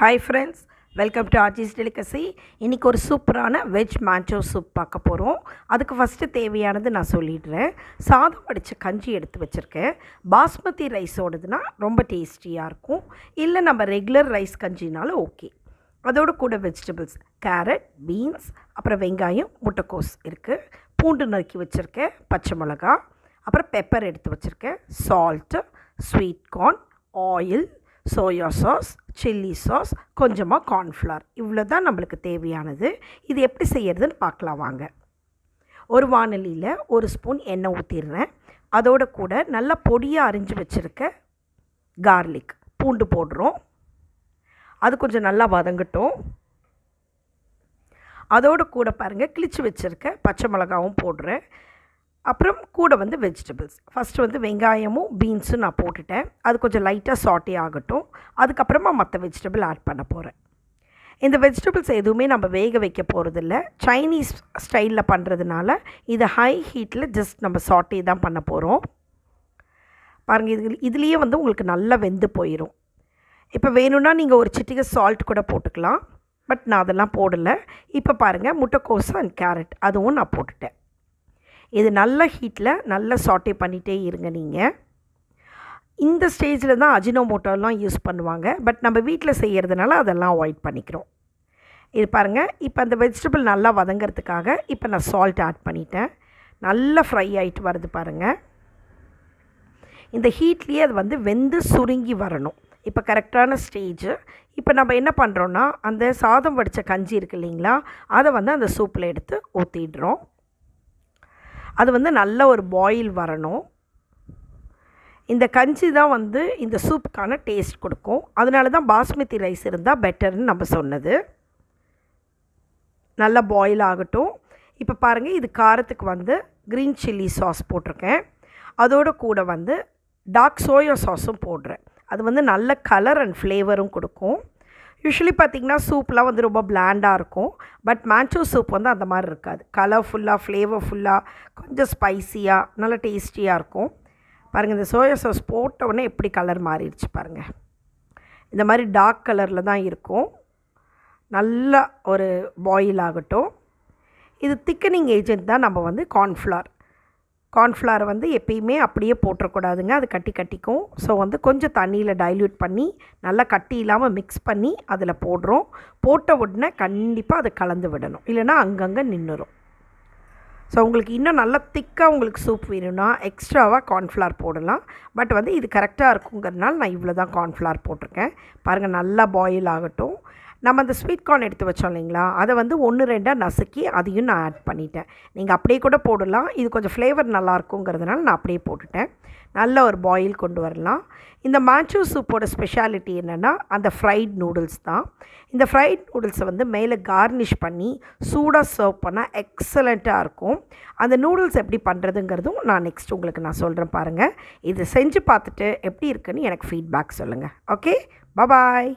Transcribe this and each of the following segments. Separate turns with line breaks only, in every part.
hi friends welcome to RG's delicacy இன்றைக்கி ஒரு சூப்பரான வெஜ் மாஞ்சோ சூப் பார்க்க போகிறோம் அதுக்கு ஃபஸ்ட்டு தேவையானது நான் சொல்லிடுறேன் சாதம் வடித்த கஞ்சி எடுத்து வச்சுருக்கேன் பாஸ்மதி ரைஸோடதுன்னா ரொம்ப டேஸ்டியாக இருக்கும் இல்லை நம்ம ரெகுலர் ரைஸ் கஞ்சினாலும் ஓகே அதோடு கூட வெஜிடபிள்ஸ் கேரட் பீன்ஸ் அப்புறம் வெங்காயம் முட்டைக்கோஸ் இருக்குது பூண்டு நறுக்கி வச்சுருக்கேன் பச்சை மிளகா அப்புறம் பெப்பர் எடுத்து வச்சுருக்கேன் salt sweet corn oil soya sauce chilli sauce கொஞ்சமாக கார்ன்ஃப்ளவர் இவ்வளோ தான் நம்மளுக்கு தேவையானது இது எப்படி செய்யறதுன்னு பார்க்கலாம் வாங்க ஒரு வானலியில் ஒரு ஸ்பூன் எண்ணெய் ஊற்றிடுறேன் அதோட கூட நல்லா பொடியாக அரிஞ்சு வச்சுருக்க கார்லிக் பூண்டு போடுறோம் அது கொஞ்சம் நல்லா வதங்கட்டும் அதோடு கூட பாருங்கள் கிழிச்சு வச்சுருக்க பச்சை மிளகாவும் போடுறேன் அப்புறம் கூட வந்து வெஜிடபிள்ஸ் ஃபஸ்ட்டு வந்து வெங்காயமும் பீன்ஸும் நான் போட்டுட்டேன் அது கொஞ்சம் லைட்டாக சாட்டே ஆகட்டும் அதுக்கப்புறமா மற்ற வெஜிடபிள் ஆட் பண்ண போகிறேன் இந்த வெஜிடபிள்ஸ் எதுவுமே நம்ம வேக வைக்க போகிறதில்ல சைனீஸ் ஸ்டைலில் பண்ணுறதுனால இதை ஹை ஹீட்டில் ஜஸ்ட் நம்ம சாட்டே தான் பண்ண போகிறோம் பாருங்கள் இது இதுலேயே வந்து உங்களுக்கு நல்லா வெந்து போயிடும் இப்போ வேணும்னா நீங்கள் ஒரு சிட்டிகை சால்ட் கூட போட்டுக்கலாம் பட் நான் அதெல்லாம் போடலை இப்போ பாருங்கள் முட்டைக்கோஸ் அண்ட் கேரட் அதுவும் நான் போட்டுட்டேன் இது நல்ல ஹீட்டில் நல்லா சாட்டே பண்ணிகிட்டே இருங்க நீங்கள் இந்த ஸ்டேஜில் தான் அஜினோமோட்டோலாம் யூஸ் பண்ணுவாங்க பட் நம்ம வீட்டில் செய்கிறதுனால அதெல்லாம் அவாய்ட் பண்ணிக்கிறோம் இது பாருங்கள் இப்போ அந்த வெஜிடபிள் நல்லா வதங்கிறதுக்காக இப்போ நான் சால்ட் ஆட் பண்ணிட்டேன் நல்லா ஃப்ரை ஆகிட்டு வருது பாருங்கள் இந்த ஹீட்லேயே அது வந்து வெந்து சுருங்கி வரணும் இப்போ கரெக்டான ஸ்டேஜு இப்போ நம்ம என்ன பண்ணுறோன்னா அந்த சாதம் வடித்த கஞ்சி இருக்கு இல்லைங்களா அதை வந்து அந்த சூப்பில் எடுத்து ஊற்றிடுறோம் அது வந்து நல்ல ஒரு பாயில் வரணும் இந்த கஞ்சி தான் வந்து இந்த சூப்புக்கான டேஸ்ட் கொடுக்கும் அதனால தான் பாஸ்மதி ரைஸ் இருந்தால் பெட்டர்னு நம்ம சொன்னது நல்லா பாயில் ஆகட்டும் இப்போ பாருங்கள் இது காரத்துக்கு வந்து க்ரீன் சில்லி சாஸ் போட்டிருக்கேன் அதோடு கூட வந்து டார்க் சோயா சாஸும் போடுறேன் அது வந்து நல்ல கலர் அண்ட் ஃப்ளேவரும் கொடுக்கும் யூஸ்வலி பார்த்திங்கன்னா சூப்லாம் வந்து ரொம்ப பிளாண்டாக இருக்கும் பட் மேன்ச்சோ சூப் வந்து அந்த மாதிரி இருக்காது கலர்ஃபுல்லாக ஃப்ளேவர்ஃபுல்லாக கொஞ்சம் ஸ்பைஸியாக நல்லா டேஸ்டியாக இருக்கும் பாருங்கள் இந்த சோயா சாஸ் போட்ட உடனே எப்படி கலர் மாறிடுச்சு பாருங்கள் இந்த மாதிரி டார்க் கலரில் தான் இருக்கும் நல்லா ஒரு பாயில் ஆகட்டும் இது திக்கனிங் ஏஜென்ட் தான் நம்ம வந்து கார்ன்ஃப்ளவர் கார்ன்ஃப்ளவர் வந்து எப்பயுமே அப்படியே போட்டுறக்கூடாதுங்க அது கட்டி கட்டிக்கும் ஸோ வந்து கொஞ்சம் தண்ணியில் டைல்யூட் பண்ணி நல்லா கட்டி இல்லாமல் மிக்ஸ் பண்ணி அதில் போடுறோம் போட்ட உடனே கண்டிப்பாக அதை கலந்து விடணும் இல்லைனா அங்கங்கே நின்றுடும் ஸோ உங்களுக்கு இன்னும் நல்லா திக்காக உங்களுக்கு சூப் வேணும்னா எக்ஸ்ட்ராவாக கார்ன்ஃப்ளவர் போடலாம் பட் வந்து இது கரெக்டாக இருக்குங்கிறதுனால நான் இவ்வளோ தான் கார்ன்ஃப்ளவர் போட்டிருக்கேன் பாருங்கள் நல்லா பாயில் ஆகட்டும் நம்ம அந்த ஸ்வீட் கார்ன் எடுத்து வச்சோம் இல்லைங்களா அதை வந்து ஒன்று ரெண்டாக நசுக்கி அதையும் நான் ஆட் பண்ணிட்டேன் நீங்கள் அப்படியே கூட போடலாம் இது கொஞ்சம் ஃப்ளேவர் நல்லா இருக்குங்கிறதுனால நான் அப்படியே போட்டுட்டேன் நல்ல ஒரு பாயில் கொண்டு வரலாம் இந்த மாச்சோ சூப்போட ஸ்பெஷாலிட்டி என்னென்னா அந்த ஃப்ரைட் நூடுல்ஸ் தான் இந்த ஃப்ரைட் நூடுல்ஸை வந்து மேலே கார்னிஷ் பண்ணி சூடாக சர்வ் பண்ணால் எக்ஸலண்ட்டாக இருக்கும் அந்த நூடுல்ஸ் எப்படி பண்ணுறதுங்கிறதும் நான் நெக்ஸ்ட் உங்களுக்கு நான் சொல்கிறேன் பாருங்கள் இது செஞ்சு பார்த்துட்டு எப்படி இருக்குன்னு எனக்கு ஃபீட்பேக் சொல்லுங்கள் ஓகே பபாய்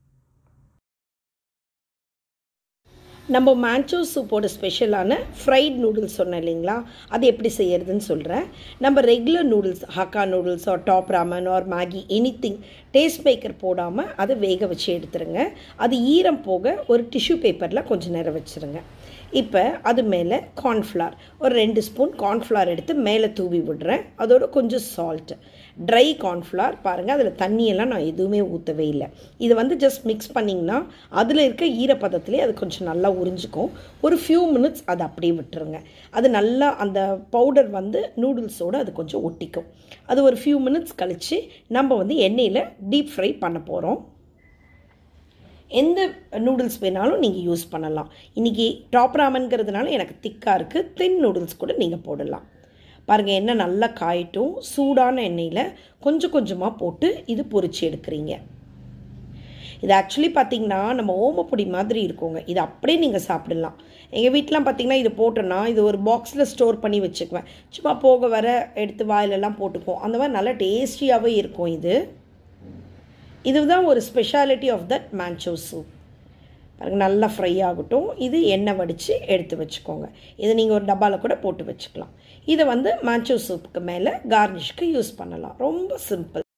நம்ம மேன்ச்சோ சூப்போட ஸ்பெஷலான ஃப்ரைட் நூடுல்ஸ் சொன்னேன் இல்லைங்களா அது எப்படி செய்யறதுன்னு சொல்கிறேன் நம்ம regular noodles hakka noodles or Top Ramen or Maggi anything taste maker போடாமல் அதை வேக வச்சு எடுத்துருங்க அது ஈரம் போக ஒரு டிஷ்யூ பேப்பரில் கொஞ்சம் நேரம் வச்சுருங்க இப்போ அது மேலே கார்ன்ஃப்ளவர் ஒரு ரெண்டு ஸ்பூன் கார்ன்ஃப்ளவர் எடுத்து மேலே தூவி விடுறேன் அதோட கொஞ்சம் சால்ட்டு ட்ரை கார்ன்ஃப்ளவர் பாருங்கள் அதில் தண்ணியெல்லாம் நான் எதுவுமே ஊற்றவே இல்லை இது வந்து ஜஸ்ட் மிக்ஸ் பண்ணிங்கன்னா அதில் இருக்க ஈரப்பதத்துலேயே அது கொஞ்சம் நல்லா உறிஞ்சிக்கும் ஒரு ஃபியூ மினிட்ஸ் அதை அப்படியே விட்டுருங்க அது நல்லா அந்த பவுடர் வந்து நூடுல்ஸோடு அது கொஞ்சம் ஒட்டிக்கும் அது ஒரு ஃபியூ மினிட்ஸ் கழித்து நம்ம வந்து எண்ணெயில் டீப் ஃப்ரை பண்ண போகிறோம் எந்த நூடுல்ஸ் வேணாலும் நீங்கள் யூஸ் பண்ணலாம் இன்றைக்கி டாப் ராமன்கிறதுனால எனக்கு திக்காக இருக்குது தின் நூடுல்ஸ் கூட நீங்கள் போடலாம் பாருங்கள் எண்ணெய் நல்லா காயட்டும் சூடான எண்ணெயில் கொஞ்சம் கொஞ்சமாக போட்டு இது பொரிச்சு எடுக்கிறீங்க இது ஆக்சுவலி பார்த்திங்கன்னா நம்ம ஓமப்பொடி மாதிரி இருக்குங்க இது அப்படியே நீங்கள் சாப்பிடலாம் எங்கள் வீட்டிலாம் பார்த்திங்கன்னா இது போட்டோன்னா இது ஒரு பாக்ஸில் ஸ்டோர் பண்ணி வச்சுக்குவேன் சும்மா போக வர எடுத்து வாயிலெல்லாம் போட்டுக்குவோம் அந்த மாதிரி நல்லா டேஸ்டியாகவே இருக்கும் இது இதுதான் ஒரு speciality of that manchow soup பாருங்கள் நல்லா ஃப்ரை ஆகட்டும் இது எண்ணெய் வடித்து எடுத்து வச்சுக்கோங்க இதை நீங்கள் ஒரு டப்பாவில் கூட போட்டு வச்சுக்கலாம் இதை வந்து மேன்ச்சோ சூப்புக்கு மேலே கார்னிஷ்க்கு யூஸ் பண்ணலாம் ரொம்ப சிம்பிள்